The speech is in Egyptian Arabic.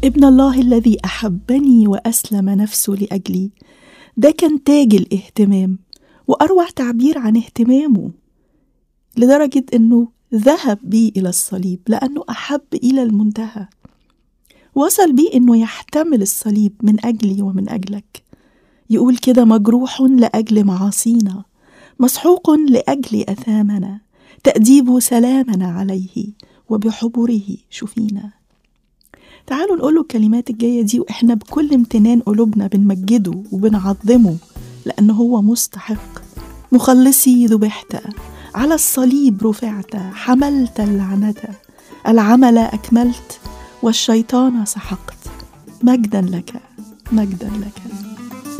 ابن الله الذي احبني واسلم نفسه لاجلي ده كان تاج الاهتمام واروع تعبير عن اهتمامه لدرجه انه ذهب بي الى الصليب لانه احب الى المنتهى وصل بيه انه يحتمل الصليب من اجلي ومن اجلك يقول كده مجروح لاجل معاصينا مسحوق لاجل اثامنا تاديب سلامنا عليه وبحبره شفينا تعالوا نقول له الكلمات الجاية دي وإحنا بكل امتنان قلوبنا بنمجده وبنعظمه لأنه هو مستحق مخلصي ذبحت على الصليب رفعت حملت اللعنة العمل أكملت والشيطان سحقت مجدا لك مجدا لك